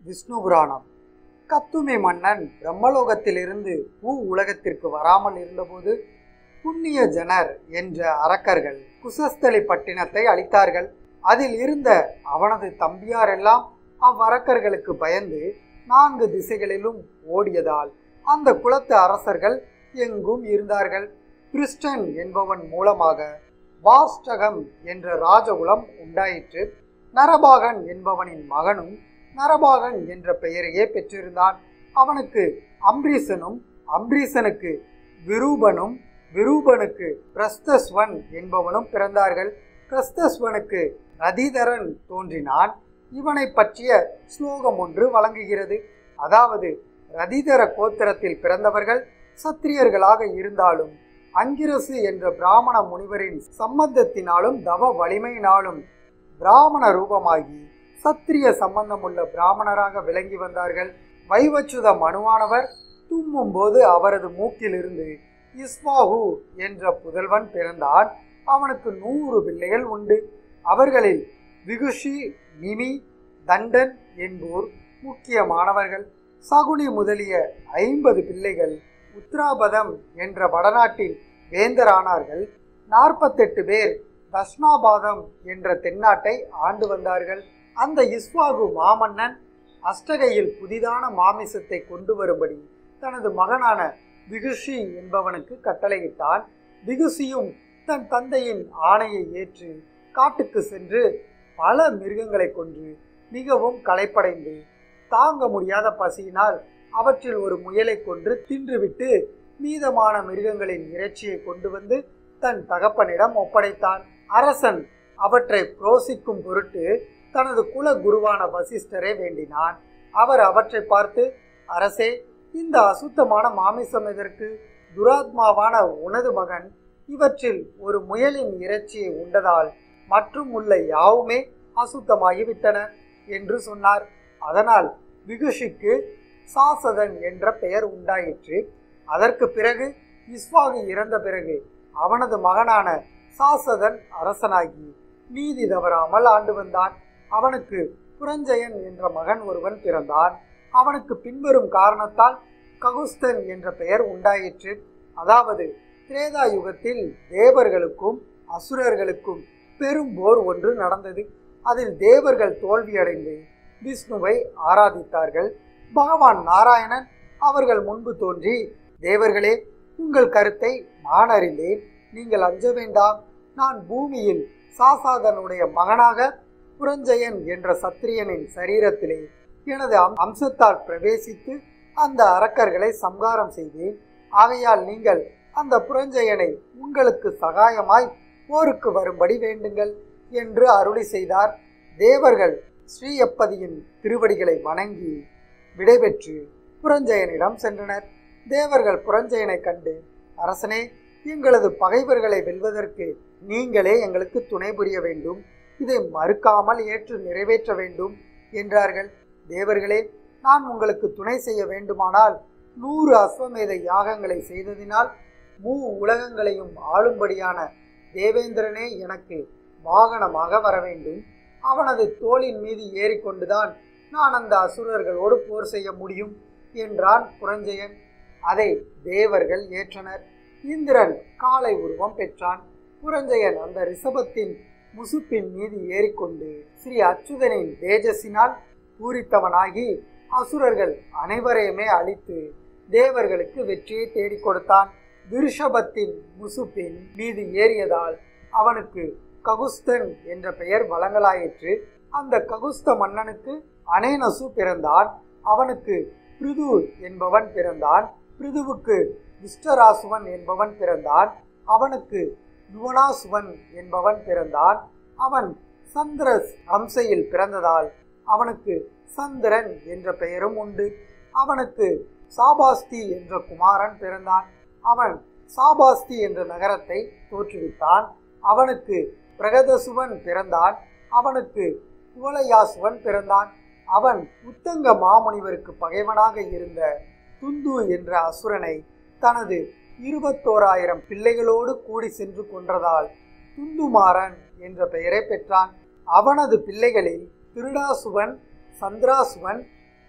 விஷ்ணு புராணம் கத்துமி மன்னன் பிரம்மலோகத்திலிருந்து பூ உலகத்திற்கு வராமல் இருந்தபோது புண்ணிய ஜனர் என்ற அரக்கர்கள் குசஸ்தலி பட்டினத்தை அளித்தார்கள் அதில் இருந்த அவனது தம்பியாரெல்லாம் அவ்வரக்கர்களுக்கு பயந்து நான்கு திசைகளிலும் ஓடியதால் அந்த குலத்து அரசர்கள் எங்கும் இருந்தார்கள் கிறிஸ்டன் என்பவன் மூலமாக வாஸ்டகம் என்ற ராஜகுலம் உண்டாயிற்று நரபாகன் என்பவனின் மகனும் நரபாகன் என்ற பெயரையே பெற்றிருந்தான் அவனுக்கு அம்பரீசனும் அம்பரீசனுக்கு விரூபனும் விரூபனுக்கு பிரஸ்தஸ்வன் என்பவனும் பிறந்தார்கள் பிரஸ்தஸ்வனுக்கு ரதிதரன் தோன்றினான் இவனை பற்றிய ஸ்லோகம் ஒன்று வழங்குகிறது அதாவது ரதிதர கோத்திரத்தில் பிறந்தவர்கள் சத்திரியர்களாக இருந்தாலும் அங்கிரசு என்ற பிராமண முனிவரின் சம்பந்தத்தினாலும் தவ வலிமையினாலும் பிராமண ரூபமாகி சத்திரிய சம்பந்தமுள்ள பிராமணராக விளங்கி வந்தார்கள் வைவச்சுத மனுவானவர் தும்மும் போது அவரது மூக்கிலிருந்து இஸ்வாஹு என்ற புதல்வன் பிறந்தான் அவனுக்கு நூறு பிள்ளைகள் உண்டு அவர்களில் விகுஷி நிமி தண்டன் என்போர் முக்கியமானவர்கள் சகுனி முதலிய ஐம்பது பிள்ளைகள் உத்ராபதம் என்ற வடநாட்டில் வேந்தரானார்கள் நாற்பத்தெட்டு பேர் தஷ்ணாபாதம் என்ற தென்னாட்டை ஆண்டு வந்தார்கள் அந்த இஸ்வாகு மாமன்னன் அஷ்டகையில் புதிதான மாமிசத்தை கொண்டு வரும்படி தனது மகனான விகுஷி என்பவனுக்கு கட்டளையிட்டான் விகுசியும் தன் தந்தையின் ஆணையை ஏற்று காட்டுக்கு சென்று பல மிருகங்களை கொன்று மிகவும் களைப்படைந்து தாங்க முடியாத பசியினால் அவற்றில் ஒரு முயலை கொன்று தின்றுவிட்டு மீதமான மிருகங்களின் இறைச்சியை கொண்டு வந்து தன் தகப்பனிடம் ஒப்படைத்தான் அரசன் அவற்றை புரோசிக்கும் பொருட்டு தனது குல குருவான வசிஷ்டரை வேண்டினான் அவர் அவற்றை பார்த்து அரசே இந்த அசுத்தமான மாமிசம் எதற்கு துராத்மாவான உனது மகன் இவற்றில் ஒரு முயலின் இறைச்சியை உண்டதால் மற்றும் உள்ள யாவுமே அசுத்தமாகிவிட்டன என்று சொன்னார் அதனால் விகுஷிக்கு சாசதன் என்ற பெயர் உண்டாயிற்று அதற்கு பிறகு இஸ்வாகு இறந்த பிறகு அவனது மகனான சாசதன் அரசனாகி நீதி தவறாமல் ஆண்டு வந்தான் அவனுக்கு புரஞ்சயன் என்ற மகன் ஒருவன் பிறந்தான் அவனுக்கு பின்வரும் காரணத்தால் ககுஸ்தன் என்ற பெயர் உண்டாயிற்று அதாவது திரேதா யுகத்தில் தேவர்களுக்கும் அசுரர்களுக்கும் பெரும் போர் ஒன்று நடந்தது அதில் தேவர்கள் தோல்வியடைந்து விஷ்ணுவை ஆராதித்தார்கள் பகவான் நாராயணன் அவர்கள் முன்பு தோன்றி தேவர்களே உங்கள் கருத்தை நான் அறிந்தேன் நீங்கள் அஞ்ச வேண்டாம் நான் பூமியில் சாசாதனுடைய மகனாக புரஞ்சயன் என்ற சத்திரியனின் சரீரத்திலே எனது அம்- அம்சத்தால் பிரவேசித்து அந்த அரக்கர்களை சம்காரம் செய்தேன் ஆகையால் நீங்கள் அந்த புரஞ்சயனை உங்களுக்கு சகாயமாய் போருக்கு வரும்படி வேண்டுங்கள் என்று அருளி செய்தார் தேவர்கள் ஸ்ரீயப்பதியின் திருவடிகளை வணங்கி விடைபெற்று புரஞ்சயனிடம் சென்றனர் தேவர்கள் புரஞ்சயனை கண்டு அரசனே எங்களது பகைவர்களை வெல்வதற்கு நீங்களே எங்களுக்கு துணை புரிய வேண்டும் இதை மறுக்காமல் ஏற்று நிறைவேற்ற வேண்டும் என்றார்கள் தேவர்களே நான் உங்களுக்கு துணை செய்ய வேண்டுமானால் நூறு அஸ்வமேத யாகங்களை செய்ததினால் மூ உலகங்களையும் ஆளும்படியான தேவேந்திரனே எனக்கு வாகனமாக வர வேண்டும் அவனது தோளின் மீது ஏறிக்கொண்டுதான் நான் அந்த அசுரர்களோடு போர் செய்ய முடியும் என்றான் புரஞ்சயன் அதை தேவர்கள் ஏற்றனர் இந்திரன் காலை உருவம் பெற்றான் புரஞ்சயன் அந்த ரிஷபத்தின் முசுப்பின் மீது ஏறிக்கொண்டு ஸ்ரீ அச்சுதனின் தேஜஸினால் பூரித்தவனாகி அசுரர்கள் அனைவரையுமே அழித்து தேவர்களுக்கு வெற்றியை தேடிக் கொடுத்தான் விருஷபத்தின் முசுப்பின் மீது ஏறியதால் அவனுக்கு ககுஸ்தன் என்ற பெயர் வழங்கலாயிற்று அந்த ககுஸ்த மன்னனுக்கு அனேனசு பிறந்தான் அவனுக்கு பிருது என்பவன் பிறந்தான் பிருதுவுக்கு விஷ்டராசுவன் என்பவன் பிறந்தான் அவனுக்கு யுவனாசுவன் என்பவன் பிறந்தான் அவன் சந்திரஸ் அம்சையில் பிறந்ததால் அவனுக்கு சந்திரன் என்ற பெயரும் உண்டு அவனுக்கு சாபாஸ்தி என்ற குமாரன் பிறந்தான் அவன் சாபாஸ்தி என்ற நகரத்தை தோற்றுவித்தான் அவனுக்கு பிரகதசுவன் பிறந்தான் அவனுக்கு குவலயாசுவன் பிறந்தான் அவன் உத்தங்க மாமுனிவருக்கு பகைவனாக இருந்த துந்து என்ற அசுரனை தனது இருபத்தோராயிரம் பிள்ளைகளோடு கூடி சென்று கொன்றதால் துந்துமாறன் என்ற பெயரை பெற்றான் அவனது பிள்ளைகளில் திருடாசுவன் சந்திராசுவன்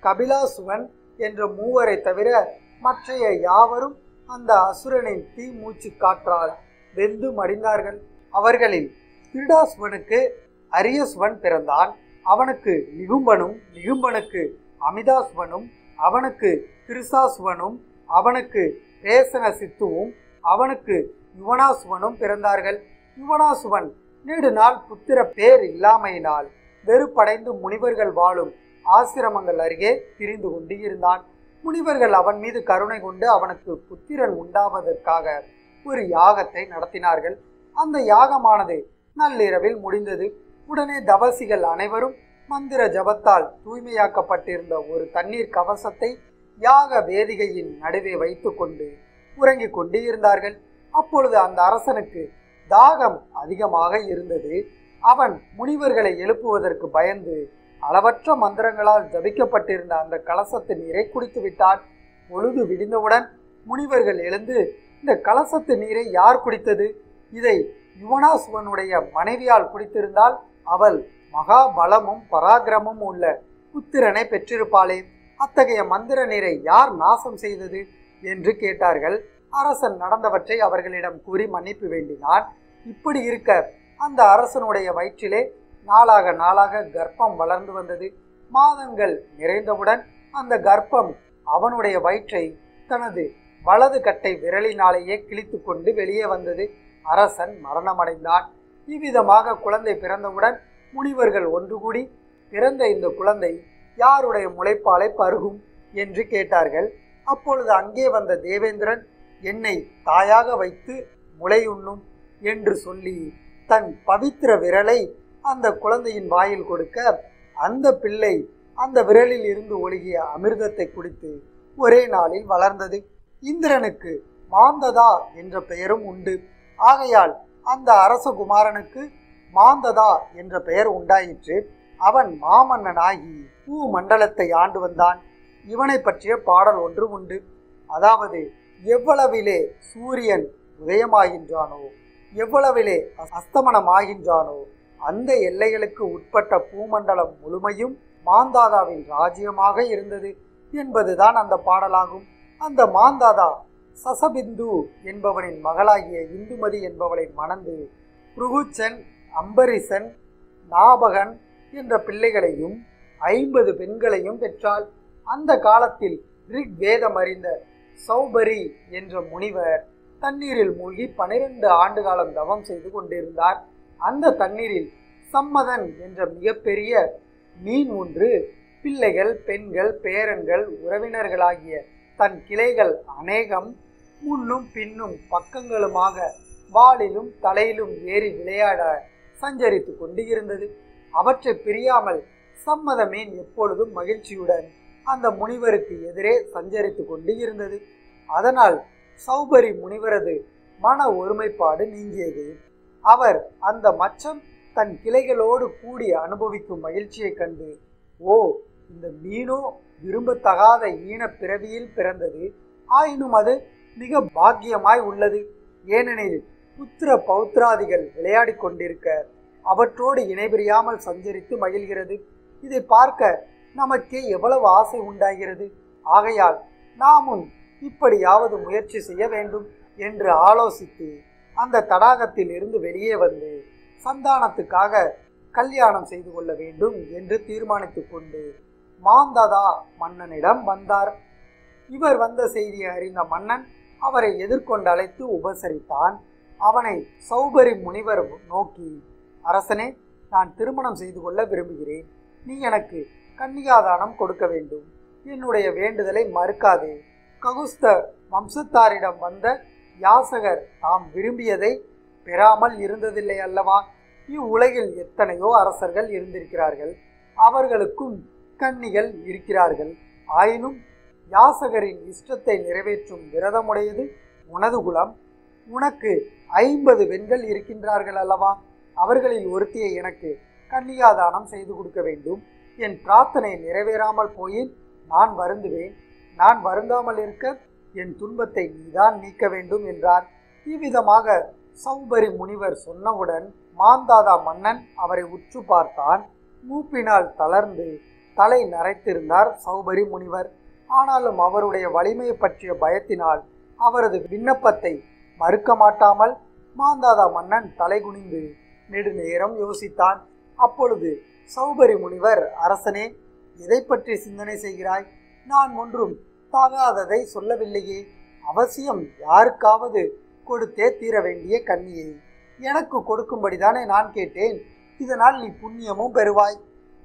கபிலாசுவன் என்ற மூவரை தவிர மற்றைய யாவரும் அந்த அசுரனின் தீ மூச்சு காற்றால் வெந்து மடிந்தார்கள் அவர்களில் திருடாசுவனுக்கு அரியசுவன் பிறந்தான் அவனுக்கு நிகும்பனும் நிகும்பனுக்கு அமிதாசுவனும் அவனுக்கு கிருசாசுவனும் அவனுக்கு ரேசன சித்துவும் அவனுக்கு யுவனாசுவனும் பிறந்தார்கள் யுவனாசுவன் நெடு நாள் புத்திர பேர் இல்லாமையினால் வெறுப்படைந்து முனிவர்கள் வாழும் ஆசிரமங்கள் அருகே திரிந்து கொண்டு இருந்தான் முனிவர்கள் அவன் மீது கருணை கொண்டு அவனுக்கு புத்திரன் உண்டாவதற்காக ஒரு யாகத்தை நடத்தினார்கள் அந்த யாகமானது நள்ளிரவில் முடிந்தது உடனே தவசிகள் அனைவரும் மந்திர ஜபத்தால் தூய்மையாக்கப்பட்டிருந்த ஒரு தண்ணீர் கவசத்தை யாக வேதிகையின் நடுவே வைத்துக்கொண்டு உறங்கிக் கொண்டு இருந்தார்கள் அப்பொழுது அந்த அரசனுக்கு தாகம் அதிகமாக இருந்தது அவன் முனிவர்களை எழுப்புவதற்கு பயந்து அளவற்ற மந்திரங்களால் ஜபிக்கப்பட்டிருந்த அந்த கலசத்து நீரை குடித்து விட்டான் பொழுது விடிந்தவுடன் முனிவர்கள் எழுந்து இந்த கலசத்து நீரை யார் குடித்தது இதை யுவனாசுவனுடைய மனைவியால் குடித்திருந்தால் அவள் மகா பலமும் பராக்கிரமும் உள்ள புத்திரனை பெற்றிருப்பாளே அத்தகைய மந்திர நீரை யார் நாசம் செய்தது என்று கேட்டார்கள் அரசன் நடந்தவற்றை அவர்களிடம் கூறி மன்னிப்பு வேண்டினான் இப்படி இருக்க அந்த அரசனுடைய வயிற்றிலே நாளாக நாளாக கர்ப்பம் வளர்ந்து வந்தது மாதங்கள் நிறைந்தவுடன் அந்த கர்ப்பம் அவனுடைய வயிற்றை தனது வலது கட்டை விரலினாலேயே கிழித்து கொண்டு வெளியே வந்தது அரசன் மரணமடைந்தான் இவ்விதமாக குழந்தை பிறந்தவுடன் முனிவர்கள் ஒன்று கூடி பிறந்த இந்த குழந்தை யாருடைய முளைப்பாலை பருகும் என்று கேட்டார்கள் அப்பொழுது அங்கே வந்த தேவேந்திரன் என்னை தாயாக வைத்து முளையுண்ணும் என்று சொல்லி தன் பவித்திர விரலை அந்த குழந்தையின் வாயில் கொடுக்க அந்த பிள்ளை அந்த விரலில் இருந்து ஒழுகிய அமிர்தத்தை குடித்து ஒரே நாளில் வளர்ந்தது இந்திரனுக்கு மாந்ததா என்ற பெயரும் உண்டு ஆகையால் அந்த அரசகுமாரனுக்கு மாந்ததா என்ற பெயர் உண்டாயிற்று அவன் மாமன்னனாகி பூ மண்டலத்தை ஆண்டு வந்தான் இவனை பற்றிய பாடல் ஒன்று உண்டு அதாவது எவ்வளவிலே சூரியன் உதயமாகின்றானோ எவ்வளவிலே அஸ்தமனமாகின்றானோ அந்த எல்லைகளுக்கு உட்பட்ட பூமண்டலம் முழுமையும் மாந்தாதாவின் ராஜ்யமாக இருந்தது என்பதுதான் அந்த பாடலாகும் அந்த மாந்தாதா சசபிந்து என்பவனின் மகளாகிய இந்துமதி என்பவளை மணந்து புருகுச்சன் அம்பரிசன் நாபகன் என்ற பிள்ளைகளையும் ஐம்பது பெண்களையும் பெற்றாள் அந்த காலத்தில் ரிக் வேதம் அறிந்த சௌபரி என்ற முனிவர் தண்ணீரில் மூழ்கி பனிரெண்டு ஆண்டு காலம் தவம் செய்து கொண்டிருந்தார் அந்த தண்ணீரில் சம்மதன் என்ற மிகப்பெரிய மீன் ஒன்று பிள்ளைகள் பெண்கள் பேரன்கள் உறவினர்களாகிய தன் கிளைகள் அநேகம் முன்னும் பின்னும் பக்கங்களுமாக வாளிலும் தலையிலும் ஏறி விளையாட சஞ்சரித்து கொண்டு இருந்தது அவற்றை பிரியாமல் சம்மத மீன் எப்பொழுதும் மகிழ்ச்சியுடன் அந்த முனிவருக்கு எதிரே சஞ்சரித்து கொண்டு இருந்தது அதனால் சௌபரி முனிவரது மன ஒருமைப்பாடு நீங்கியது அவர் அந்த மச்சம் தன் கிளைகளோடு கூடி அனுபவிக்கும் மகிழ்ச்சியைக் கண்டு ஓ இந்த மீனோ விரும்பத்தகாத ஈனப் பிறவியில் பிறந்தது ஆயினும் அது மிக பாக்கியமாய் உள்ளது ஏனெனில் புத்திர பௌத்ராதிகள் விளையாடிக் கொண்டிருக்க அவற்றோடு இணைபிரியாமல் சஞ்சரித்து மகிழ்கிறது இதை பார்க்க நமக்கே எவ்வளவு ஆசை உண்டாகிறது ஆகையால் நாமும் இப்படியாவது முயற்சி செய்ய வேண்டும் என்று ஆலோசித்து அந்த தடாகத்தில் இருந்து வெளியே வந்து சந்தானத்துக்காக கல்யாணம் செய்து கொள்ள வேண்டும் என்று தீர்மானித்துக் கொண்டு மாந்ததா மன்னனிடம் வந்தார் இவர் வந்த செய்தியை அறிந்த மன்னன் அவரை எதிர்கொண்டு அழைத்து உபசரித்தான் அவனை சௌபரி முனிவர் நோக்கி அரசனே நான் திருமணம் செய்து கொள்ள விரும்புகிறேன் நீ எனக்கு கன்னிகாதானம் கொடுக்க வேண்டும் என்னுடைய வேண்டுதலை மறுக்காதே ககுஸ்த வம்சத்தாரிடம் வந்த யாசகர் தாம் விரும்பியதை பெறாமல் இருந்ததில்லை அல்லவா இவ்வுலகில் எத்தனையோ அரசர்கள் இருந்திருக்கிறார்கள் அவர்களுக்கும் கன்னிகள் இருக்கிறார்கள் ஆயினும் யாசகரின் இஷ்டத்தை நிறைவேற்றும் விரதமுடையது உனது குலம் உனக்கு ஐம்பது பெண்கள் இருக்கின்றார்கள் அல்லவா அவர்களில் ஒருத்தியை எனக்கு கன்னிகாதானம் செய்து கொடுக்க வேண்டும் என் பிரார்த்தனை நிறைவேறாமல் போயின் நான் வருந்துவேன் நான் வருந்தாமல் இருக்க என் துன்பத்தை நீதான் நீக்க வேண்டும் என்றார் இவ்விதமாக சௌபரி முனிவர் சொன்னவுடன் மாந்தாதா மன்னன் அவரை உற்று பார்த்தான் மூப்பினால் தளர்ந்து தலை நரைத்திருந்தார் சௌபரி முனிவர் ஆனாலும் அவருடைய வலிமையை பற்றிய பயத்தினால் அவரது விண்ணப்பத்தை மறுக்க மாட்டாமல் மாந்தாதா மன்னன் தலைகுனிந்து நெடுநேரம் யோசித்தான் அப்பொழுது சௌபரி முனிவர் அரசனே எதை பற்றி சிந்தனை செய்கிறாய் நான் ஒன்றும் தாகாததை சொல்லவில்லையே அவசியம் யாருக்காவது கொடுத்தே தீர வேண்டிய கன்னியை எனக்கு கொடுக்கும்படிதானே நான் கேட்டேன் இதனால் நீ புண்ணியமும் பெறுவாய்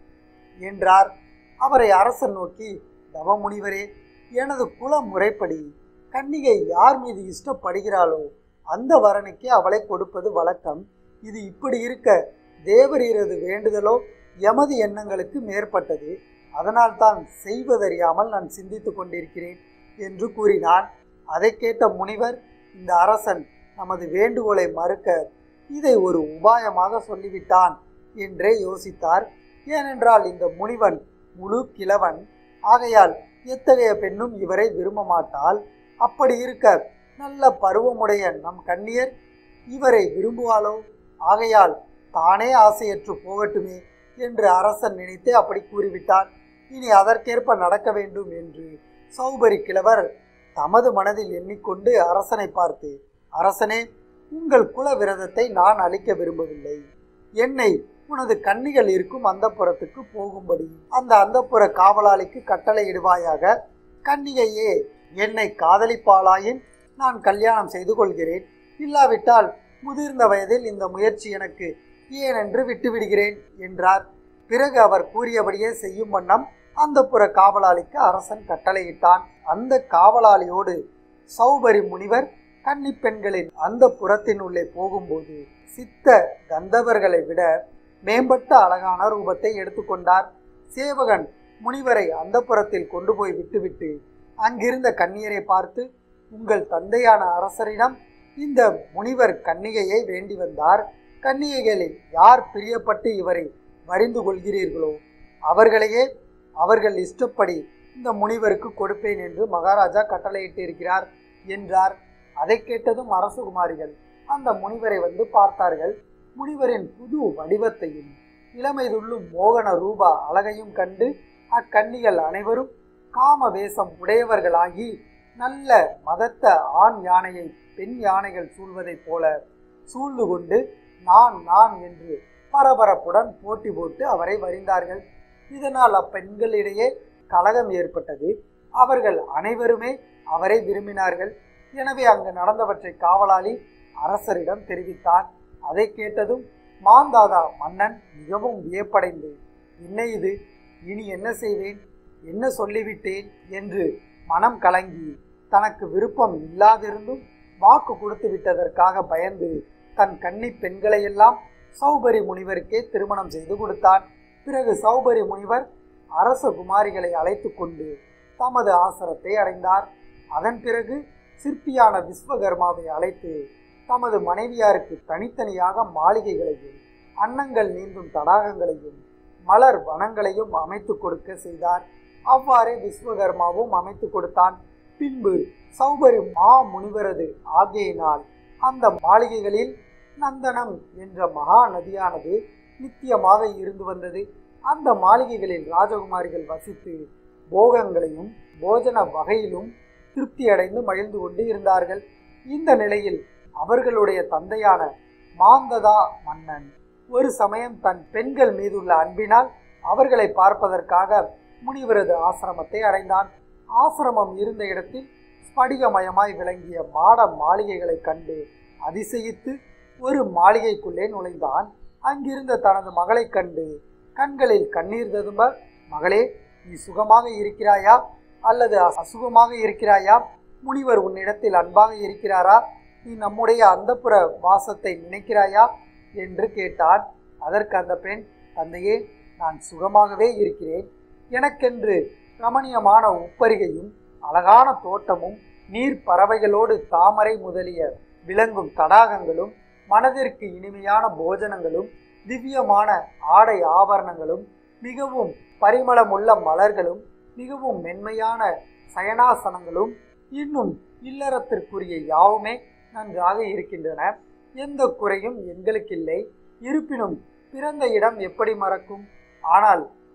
என்றார் அவரை அரசன் நோக்கி தவமுனிவரே எனது குல முறைப்படி கன்னிகை யார் மீது இஷ்டப்படுகிறாளோ அந்த வரனுக்கே அவளை கொடுப்பது வழக்கம் இது இப்படி இருக்க தேவரீரது வேண்டுதலோ எமது எண்ணங்களுக்கு மேற்பட்டது அதனால்தான் செய்வதறியாமல் நான் சிந்தித்துக் கொண்டிருக்கிறேன் என்று கூறினான் அதை கேட்ட முனிவர் இந்த அரசன் நமது வேண்டுகோளை மறுக்க இதை ஒரு உபாயமாக சொல்லிவிட்டான் என்றே யோசித்தார் ஏனென்றால் இந்த முனிவன் முழு கிழவன் ஆகையால் எத்தகைய பெண்ணும் இவரை விரும்ப மாட்டாள் அப்படி இருக்க நல்ல பருவமுடைய நம் கண்ணியர் இவரை விரும்புவாளோ ஆகையால் தானே ஆசையற்று போகட்டுமே என்று அரசன் நினைத்து அப்படி கூறிவிட்டார் இனி அதற்கேற்ப நடக்க வேண்டும் என்று சௌபரி கிழவர் தமது மனதில் எண்ணிக்கொண்டு அரசனை பார்த்து அரசனே உங்கள் குல விரதத்தை நான் அளிக்க விரும்பவில்லை என்னை உனது கன்னிகள் இருக்கும் அந்தப்புறத்துக்கு போகும்படி அந்த அந்தப்புற காவலாளிக்கு கட்டளையிடுவாயாக கன்னிகையே என்னை காதலிப்பாளாயின் நான் கல்யாணம் செய்து கொள்கிறேன் இல்லாவிட்டால் முதிர்ந்த வயதில் இந்த முயற்சி எனக்கு ஏனென்று விட்டுவிடுகிறேன் என்றார் பிறகு அவர் கூறியபடியே செய்யும் வண்ணம் அந்த புற காவலாளிக்கு அரசன் கட்டளையிட்டான் அந்த காவலாளியோடு சௌபரி முனிவர் கன்னி பெண்களின் அந்த புறத்தின் உள்ளே போகும்போது சித்த கந்தவர்களை விட மேம்பட்ட அழகான ரூபத்தை எடுத்துக்கொண்டார் சேவகன் முனிவரை அந்த புறத்தில் கொண்டு போய் விட்டுவிட்டு அங்கிருந்த கன்னியரை பார்த்து உங்கள் தந்தையான அரசரிடம் இந்த முனிவர் கன்னிகையை வேண்டி வந்தார் கன்னிகைகளில் யார் பிரியப்பட்டு இவரை வரிந்து கொள்கிறீர்களோ அவர்களையே அவர்கள் இஷ்டப்படி இந்த முனிவருக்கு கொடுப்பேன் என்று மகாராஜா கட்டளையிட்டு இருக்கிறார் என்றார் அதை கேட்டதும் அரசகுமாரிகள் அந்த முனிவரை வந்து பார்த்தார்கள் முனிவரின் புது வடிவத்தையும் இளமை துள்ளும் மோகன ரூபா அழகையும் கண்டு அக்கன்னிகள் அனைவரும் காம வேஷம் உடையவர்களாகி நல்ல மதத்த ஆண் யானையை பெண் யானைகள் சூழ்வதைப் போல சூழ்ந்து கொண்டு நான் நான் என்று பரபரப்புடன் போட்டி போட்டு அவரை வரிந்தார்கள் இதனால் அப்பெண்களிடையே கலகம் ஏற்பட்டது அவர்கள் அனைவருமே அவரை விரும்பினார்கள் எனவே அங்கு நடந்தவற்றை காவலாளி அரசரிடம் தெரிவித்தான் அதை கேட்டதும் மாந்தாதா மன்னன் மிகவும் வியப்படைந்து என்ன இது இனி என்ன செய்வேன் என்ன சொல்லிவிட்டேன் என்று மனம் கலங்கி தனக்கு விருப்பம் இல்லாதிருந்தும் வாக்கு கொடுத்து விட்டதற்காக பயந்து தன் கன்னி பெண்களையெல்லாம் சௌபரி முனிவருக்கே திருமணம் செய்து கொடுத்தான் பிறகு சௌபரி முனிவர் அரச குமாரிகளை அழைத்து கொண்டு தமது ஆசிரத்தை அடைந்தார் அதன் பிறகு சிற்பியான விஸ்வகர்மாவை அழைத்து தமது மனைவியாருக்கு தனித்தனியாக மாளிகைகளையும் அன்னங்கள் நீந்தும் தடாகங்களையும் மலர் வனங்களையும் அமைத்து கொடுக்க செய்தார் அவ்வாறே விஸ்வகர்மாவும் அமைத்து கொடுத்தான் பின்பு சௌபரி மா முனிவரது ஆகியினால் அந்த மாளிகைகளில் நந்தனம் என்ற மகா நதியானது நித்தியமாக இருந்து வந்தது அந்த மாளிகைகளில் ராஜகுமாரிகள் வசித்து போகங்களையும் போஜன வகையிலும் திருப்தியடைந்து மகிழ்ந்து கொண்டு இருந்தார்கள் இந்த நிலையில் அவர்களுடைய தந்தையான மாந்ததா மன்னன் ஒரு சமயம் தன் பெண்கள் மீதுள்ள அன்பினால் அவர்களை பார்ப்பதற்காக முனிவரது ஆசிரமத்தை அடைந்தான் ஆசிரமம் இருந்த இடத்தில் ஸ்படிகமயமாய் விளங்கிய மாட மாளிகைகளைக் கண்டு அதிசயித்து ஒரு மாளிகைக்குள்ளே நுழைந்தான் அங்கிருந்த தனது மகளைக் கண்டு கண்களில் கண்ணீர் ததும்ப மகளே நீ சுகமாக இருக்கிறாயா அல்லது அசுகமாக இருக்கிறாயா முனிவர் உன்னிடத்தில் அன்பாக இருக்கிறாரா நீ நம்முடைய அந்தப்புற வாசத்தை நினைக்கிறாயா என்று கேட்டான் அதற்கு அந்த பெண் தந்தையே நான் சுகமாகவே இருக்கிறேன் எனக்கென்று ரமணியமான உப்பரிகையும் அழகான தோட்டமும் நீர் பறவைகளோடு தாமரை முதலிய விளங்கும் தடாகங்களும் மனதிற்கு இனிமையான போஜனங்களும் திவ்யமான ஆடை ஆபரணங்களும் மிகவும் பரிமளமுள்ள மலர்களும் மிகவும் மென்மையான சயனாசனங்களும் இன்னும் இல்லறத்திற்குரிய யாவுமே நன்றாக இருக்கின்றன எந்த குறையும் எங்களுக்கில்லை இருப்பினும் பிறந்த இடம் எப்படி மறக்கும் ஆனால்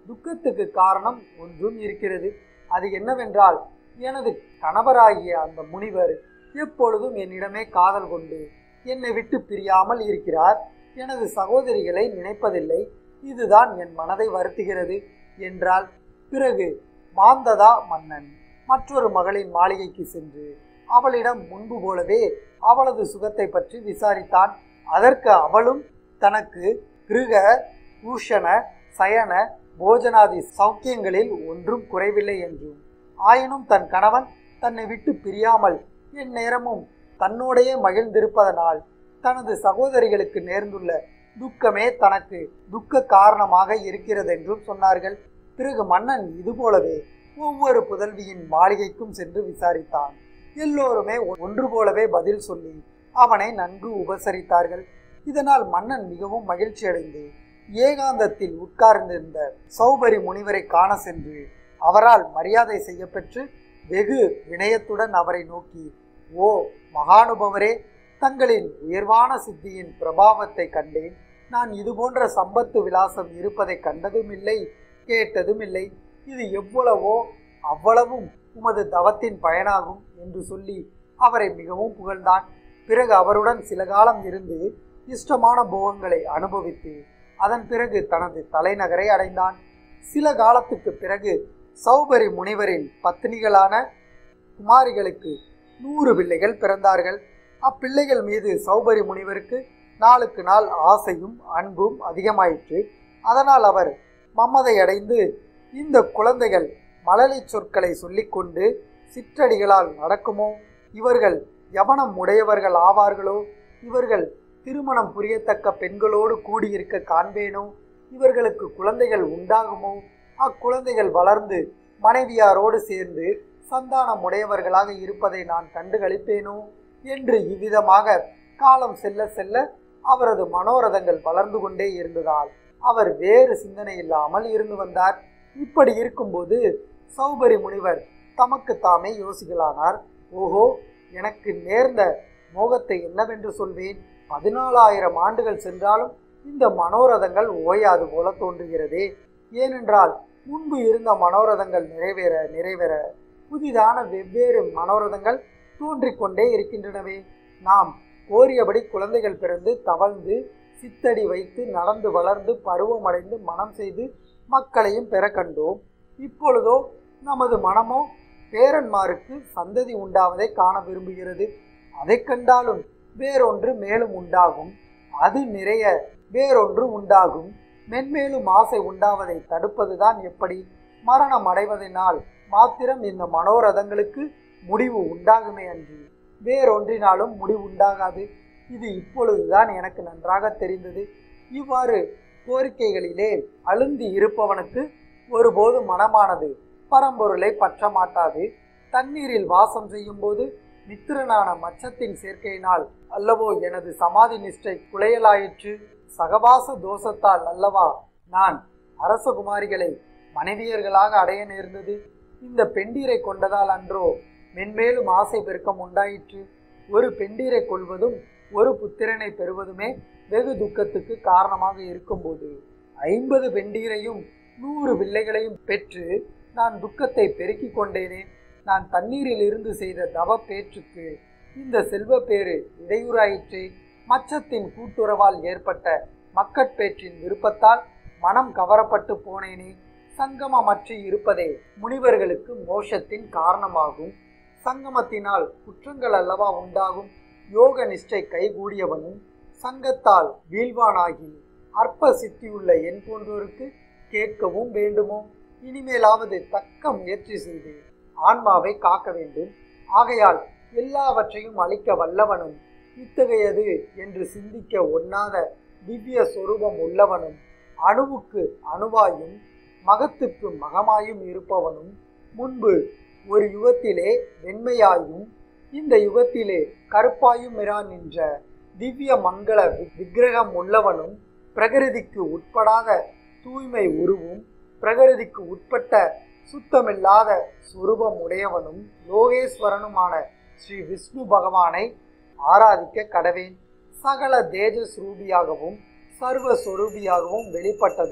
துக்கத்துக்கு காரணம் ஒன்றும் இருக்கிறது அது என்னவென்றால் எனது கணவராகிய அந்த முனிவர் எப்பொழுதும் என்னிடமே காதல் கொண்டு என்னை விட்டு பிரியாமல் இருக்கிறார் எனது சகோதரிகளை நினைப்பதில்லை இதுதான் என் மனதை வருத்துகிறது என்றால் பிறகு மாந்ததா மன்னன் மற்றொரு மகளின் மாளிகைக்கு சென்று அவளிடம் முன்பு போலவே அவளது சுகத்தை பற்றி விசாரித்தான் அதற்கு அவளும் தனக்கு கிருக பூஷண சயன போஜனாதி சௌக்கியங்களில் ஒன்றும் குறைவில்லை என்றும் ஆயினும் தன் கணவன் தன்னை விட்டு பிரியாமல் என் நேரமும் தன்னோடையே மகிழ்ந்திருப்பதனால் தனது சகோதரிகளுக்கு நேர்ந்துள்ள துக்கமே தனக்கு துக்க காரணமாக இருக்கிறதென்றும் சொன்னார்கள் பிறகு மன்னன் இதுபோலவே ஒவ்வொரு புதல்வியின் மாளிகைக்கும் சென்று விசாரித்தான் எல்லோருமே ஒன்று போலவே பதில் சொல்லி அவனை நன்கு உபசரித்தார்கள் இதனால் மன்னன் மிகவும் மகிழ்ச்சி அடைந்து ஏகாந்தத்தில் உட்கார்ந்திருந்த சௌபரி முனிவரை காண சென்று அவரால் மரியாதை செய்யப்பெற்று வெகு வினயத்துடன் அவரை நோக்கி ஓ மகானுபவரே தங்களின் உயர்வான சித்தியின் பிரபாவத்தை கண்டேன் நான் இதுபோன்ற சம்பத்து விலாசம் இருப்பதை கண்டதும் இல்லை கேட்டதும் இல்லை இது எவ்வளவோ அவ்வளவும் உமது தவத்தின் பயனாகும் என்று சொல்லி அவரை மிகவும் புகழ்ந்தான் பிறகு அவருடன் சில காலம் இருந்து இஷ்டமான போகங்களை அனுபவித்து அதன் பிறகு தனது தலைநகரை அடைந்தான் சில காலத்துக்கு பிறகு சௌபரி முனிவரின் பத்தினிகளான குமாரிகளுக்கு நூறு பிள்ளைகள் பிறந்தார்கள் அப்பிள்ளைகள் மீது சௌபரி முனிவருக்கு நாளுக்கு நாள் ஆசையும் அன்பும் அதிகமாயிற்று அதனால் அவர் மம்மதை அடைந்து இந்த குழந்தைகள் மழலை சொற்களை சொல்லிக்கொண்டு சிற்றடிகளால் நடக்குமோ இவர்கள் யவனம் உடையவர்கள் ஆவார்களோ இவர்கள் திருமணம் புரியத்தக்க பெண்களோடு கூடியிருக்க காண்பேனோ இவர்களுக்கு குழந்தைகள் உண்டாகுமோ அக்குழந்தைகள் வளர்ந்து மனைவியாரோடு சேர்ந்து சந்தானம் உடையவர்களாக இருப்பதை நான் கண்டு களிப்பேனோ என்று இவ்விதமாக காலம் செல்ல செல்ல அவரது மனோரதங்கள் வளர்ந்து கொண்டே இருந்ததால் அவர் வேறு சிந்தனை இல்லாமல் இருந்து வந்தார் இப்படி இருக்கும்போது சௌபரி முனிவர் தமக்கு தாமே யோசிக்கலானார் ஓஹோ எனக்கு நேர்ந்த மோகத்தை என்னவென்று சொல்வேன் பதினாலாயிரம் ஆண்டுகள் சென்றாலும் இந்த மனோரதங்கள் ஓயாது போல தோன்றுகிறதே ஏனென்றால் முன்பு இருந்த மனோரதங்கள் நிறைவேற நிறைவேற புதிதான வெவ்வேறு மனோரதங்கள் தோன்றிக்கொண்டே இருக்கின்றனவே நாம் கோரியபடி குழந்தைகள் பிறந்து தவழ்ந்து சித்தடி வைத்து நடந்து வளர்ந்து பருவமடைந்து மனம் செய்து மக்களையும் பெற கண்டோம் இப்பொழுதோ நமது மனமோ பேரன்மாருக்கு சந்ததி உண்டாவதை காண விரும்புகிறது அதை கண்டாலும் வேறொன்று மேலும் உண்டாகும் அது நிறைய வேறொன்று உண்டாகும் மென்மேலும் ஆசை உண்டாவதை தடுப்பதுதான் எப்படி மரணம் அடைவதனால் மாத்திரம் இந்த மனோரதங்களுக்கு முடிவு உண்டாகுமே அன்றி வேறொன்றினாலும் முடிவு உண்டாகாது இது இப்பொழுதுதான் எனக்கு நன்றாக தெரிந்தது இவ்வாறு கோரிக்கைகளிலே அழுந்தி இருப்பவனுக்கு ஒருபோது மனமானது பரம்பொருளை பற்ற மாட்டாது தண்ணீரில் வாசம் செய்யும்போது மித்திரனான மச்சத்தின் சேர்க்கையினால் அல்லவோ எனது சமாதி நிஷ்டை குலையலாயிற்று சகவாச தோஷத்தால் அல்லவா நான் அரசகுமாரிகளை மனைவியர்களாக அடைய நேர்ந்தது இந்த பெண்டீரை கொண்டதால் அன்றோ மென்மேலும் ஆசை பெருக்கம் உண்டாயிற்று ஒரு பெண்டீரை கொள்வதும் ஒரு புத்திரனை பெறுவதுமே வெகு துக்கத்துக்கு காரணமாக இருக்கும்போது ஐம்பது பெண்டீரையும் நூறு பிள்ளைகளையும் பெற்று நான் துக்கத்தை பெருக்கிக் கொண்டேனே நான் தண்ணீரில் இருந்து செய்த தவ பேற்றுக்கு இந்த செல்வ பேறு இடையூறாயிற்றே மச்சத்தின் கூட்டுறவால் ஏற்பட்ட மக்கட்பேற்றின் விருப்பத்தால் மனம் கவரப்பட்டு போனேனே சங்கமமற்றி இருப்பதே முனிவர்களுக்கு மோஷத்தின் காரணமாகும் சங்கமத்தினால் குற்றங்கள் அல்லவா உண்டாகும் யோக நிஷ்டை கைகூடியவனும் சங்கத்தால் வீழ்வானாகி அற்ப சித்தியுள்ள என் போன்றோருக்கு கேட்கவும் வேண்டுமோ இனிமேலாவது தக்க முயற்சி செய்து ஆன்மாவை காக்க வேண்டும் ஆகையால் எல்லாவற்றையும் அளிக்க வல்லவனும் இத்தகையது என்று சிந்திக்க ஒண்ணாத திவ்ய சொரூபம் உள்ளவனும் அணுவுக்கு அணுவாயும் மகத்துக்கு மகமாயும் இருப்பவனும் முன்பு ஒரு யுகத்திலே வெண்மையாயும் இந்த யுகத்திலே கருப்பாயும் இரான் நின்ற திவ்ய மங்கள வி- விக்கிரகம் உள்ளவனும் பிரகிருதிக்கு உட்படாத தூய்மை உருவும் பிரகிருதிக்கு உட்பட்ட சுத்தமில்லாத சுரூபம் உடையவனும் யோகேஸ்வரனுமான ஸ்ரீ விஷ்ணு பகவானை ஆராதிக்க கடவேன் சகல தேஜஸ் ரூபியாகவும் சர்வ சொரூபியாகவும் வெளிப்பட்டதும்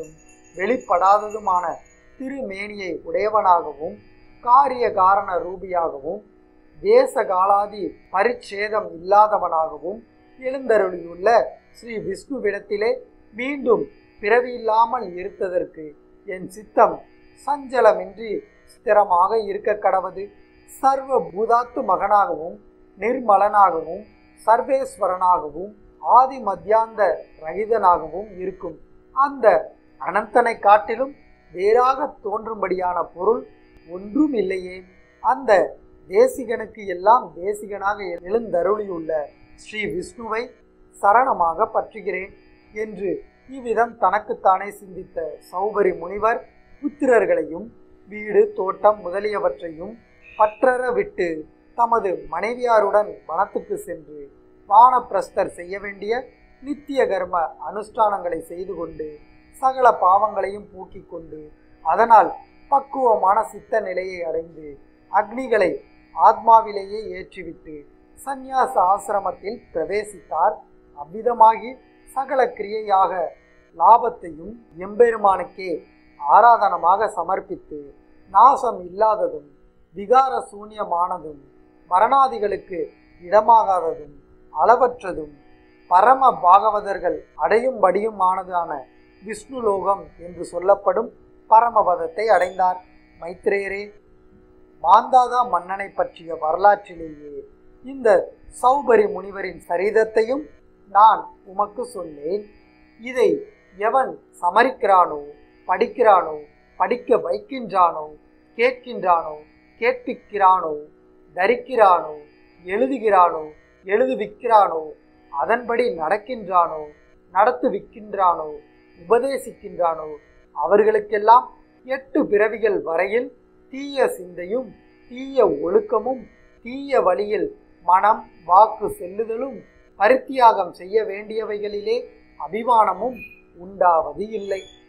வெளிப்படாததுமான திருமேனியை உடையவனாகவும் காரிய காரண ரூபியாகவும் தேச காலாதி பரிச்சேதம் இல்லாதவனாகவும் எழுந்தருளியுள்ள ஸ்ரீ விஷ்ணுவிடத்திலே மீண்டும் பிறவியில்லாமல் இருத்ததற்கு என் சித்தம் சஞ்சலமின்றி ஸ்திரமாக இருக்க கடவது சர்வ பூதாத்து மகனாகவும் நிர்மலனாகவும் சர்வேஸ்வரனாகவும் ஆதி மத்தியாந்த ரகிதனாகவும் இருக்கும் அந்த அனந்தனை காட்டிலும் வேறாக தோன்றும்படியான பொருள் ஒன்றும் இல்லையே அந்த தேசிகனுக்கு எல்லாம் தேசிகனாக எழுந்தருளியுள்ள ஸ்ரீ விஷ்ணுவை சரணமாக பற்றுகிறேன் என்று இவ்விதம் தனக்குத்தானே சிந்தித்த சௌபரி முனிவர் புத்திரர்களையும் வீடு தோட்டம் முதலியவற்றையும் பற்றற விட்டு தமது மனைவியாருடன் வனத்துக்கு சென்று வானப்பிரஸ்தர் செய்ய வேண்டிய நித்திய கர்ம அனுஷ்டானங்களை செய்து கொண்டு சகல பாவங்களையும் போக்கிக் கொண்டு அதனால் பக்குவமான சித்த நிலையை அடைந்து அக்னிகளை ஆத்மாவிலேயே ஏற்றிவிட்டு சந்நியாச ஆசிரமத்தில் பிரவேசித்தார் அவ்விதமாகி சகல கிரியையாக லாபத்தையும் எம்பெருமானுக்கே ஆராதனமாக சமர்ப்பித்து நாசம் இல்லாததும் விகார சூன்யமானதும் மரணாதிகளுக்கு இடமாகாததும் அளவற்றதும் பரம பாகவதர்கள் அடையும்படியுமானதான விஷ்ணுலோகம் என்று சொல்லப்படும் பரமபதத்தை அடைந்தார் மைத்ரேயரே மாந்தாதா மன்னனை பற்றிய வரலாற்றிலேயே இந்த சௌபரி முனிவரின் சரிதத்தையும் நான் உமக்கு சொன்னேன் இதை எவன் சமரிக்கிறானோ படிக்கிறானோ படிக்க வைக்கின்றானோ கேட்கின்றானோ கேட்பிக்கிறானோ தரிக்கிறானோ எழுதுகிறானோ எழுதுவிக்கிறானோ அதன்படி நடக்கின்றானோ நடத்துவிக்கின்றானோ உபதேசிக்கின்றானோ அவர்களுக்கெல்லாம் எட்டு பிறவிகள் வரையில் தீய சிந்தையும் தீய ஒழுக்கமும் தீய வழியில் மனம் வாக்கு செல்லுதலும் பரித்தியாகம் செய்ய வேண்டியவைகளிலே அபிமானமும் உண்டாவது இல்லை